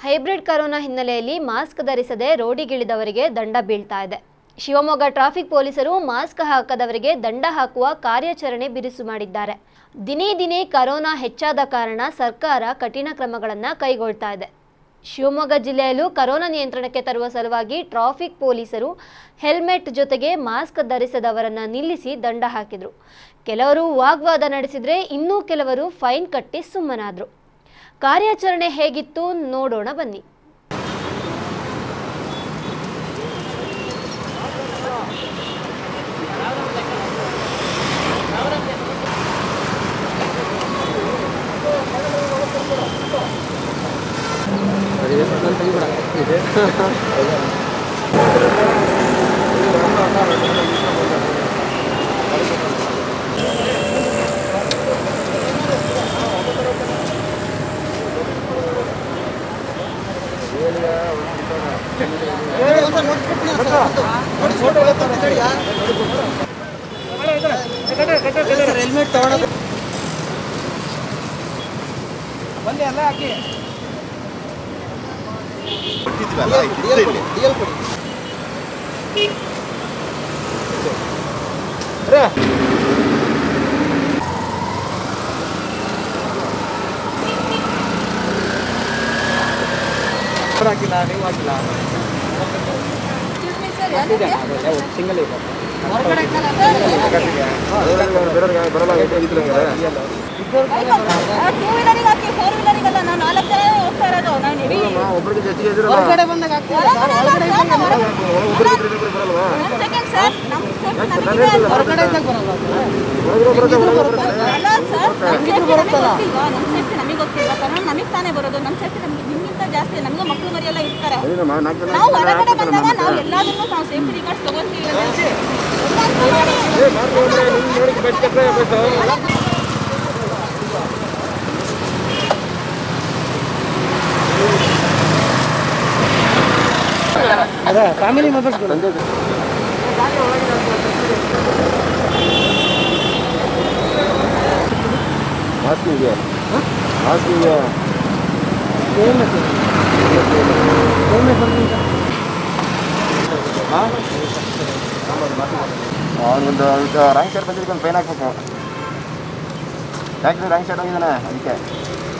Hybrid corona ಹಿನ್ನೆಲೆಯಲ್ಲಿ mask ಧರಿಸದೆ ರೋಡಿಗಿಳಿದವರಿಗೆ ದಂಡ ಬೀಳ್ತಾ ಇದೆ ಶಿವಮೊಗ್ಗ ಟ್ರಾಫಿಕ್ ಪೊಲೀಸರು ಮಾಸ್ಕ್ ಹಾಕದವರಿಗೆ ದಂಡ ಹಾಕುವ ಕಾರ್ಯಾಚರಣೆ ಬಿರುಸು ಮಾಡಿದ್ದಾರೆ ದಿನೇ ದಿನೇ ಕರೋನಾ ಹೆಚ್ಚಾದ ಕಾರಣ ಸರ್ಕಾರ ಕಠಿಣ ಕ್ರಮಗಳನ್ನು ಕೈಗೊಳ್ತಾ ಇದೆ ಶಿವಮೊಗ್ಗ ಜಿಲ್ಲೆಯಲ್ಲೂ ಕರೋನಾ ನಿಯಂತ್ರಣಕ್ಕೆ ತರುವ ಸಲುವಾಗಿ ಟ್ರಾಫಿಕ್ ಪೊಲೀಸರು ಹೆಲ್ಮೆಟ್ ಜೊತೆಗೆ ಮಾಸ್ಕ್ ಧರಿಸದವರನ್ನ ನಿಲ್ಲಿಸಿ ದಂಡ ಹಾಕಿದ್ರು ಕೆಲವರು ವಾಗ್ವಾದ ನಡೆಸಿದ್ರೆ ಇನ್ನೂ ಕೆಲವರು ಫೈನ್ ಕಟ್ಟಿ ಸುಮ್ಮನಾದ್ರು ಕಾರ್ಯಾಚರಣೆ ಹೇಗಿತ್ತು ನೋಡೋಣ ಬನ್ನಿ ಹೆಲ್ಮೆಟ್ ತಗೊಳೋದು ಬನ್ನಿ ಎಲ್ಲ ಹಾಕಿ ಕೊಟ್ಟಿದ್ವಲ್ಲ ಇದಿದ್ರೆ ಇಲ್ಲಿ ಡಿಎಲ್ ಕೊಡಿ ಹಾಕಿಲ್ಲ ನೀವು ಹಾಕಿಲ್ಲ ಸಿಂಗಲ್ ಇದೆ ಟೂ ವೀಲರಿಗೆ ಹಾಕಿ ಫೋರ್ ವೀಲರಿಗೆಲ್ಲ ನಾವು ನಾಲ್ಕು ಜನ ಹೋಗ್ತಾ ಇರೋದು ನಾನು ಇಡೀ ಹೊರಗಡೆ ಬಂದಾಗ ಹಾಕ್ತಿಲ್ಲ ಸರ್ ಒಳಗಡೆ ಒಂದು ಸೆಕೆಂಡ್ ಸರ್ ನಮ್ಮ ಸೇಫ್ಟಿ ನಮಗಿದೆ ಅಲ್ವಾ? ಹೊರಗಡೆ ಇದ್ದಾಗ ಬರಲ್ಲ ಅಲ್ಲ ಸರ್ ನಮ್ಮ ಸೇಫ್ಟಿ ನಮಗೆ ಗೊತ್ತಿಲ್ವಾ ನಮ್ಮ ಸೇಫ್ಟಿ ನಮಗೆ ಗೊತ್ತಿಲ್ವಾ ಕಾರಣ ನಮಗೆ ತಾನೇ ಬರೋದು ನಮ್ಮ ಸೇಫ್ಟಿ ನಮಗೆ ನಿಮ್ಗಿಂತ ಜಾಸ್ತಿ ನಮಗೂ ಮಕ್ಕಳು ಮರಿಯೆಲ್ಲ ಇರ್ತಾರೆ ನಾವು ಹೊರಗಡೆ ಬಂದಾಗ ನಾವು ಎಲ್ಲದನ್ನೂ ನಾವು ಸೇಫ್ಟಿ ರಿಗಾರ್ಡ್ಸ್ ತಗೊಂತೀವಿ ಅದೇ ಫ್ಯಾಮಿಲಿ ಮೆಂಬರ್ಸ್ಗಳು ಅವನೊಂದು ರ್ಯಾಂಕ್ ಶರ್ಟ್ ಬಂದಿದ್ದಕ್ಕೆ ಒಂದು ಫೈನ್ ಹಾಕ್ಬೇಕು ಯಾಕೆ ರ್ಯಾಂಕ್ ಶರ್ಟ್ ಹೋಗಿದ್ದಾನೆ ಅದಕ್ಕೆ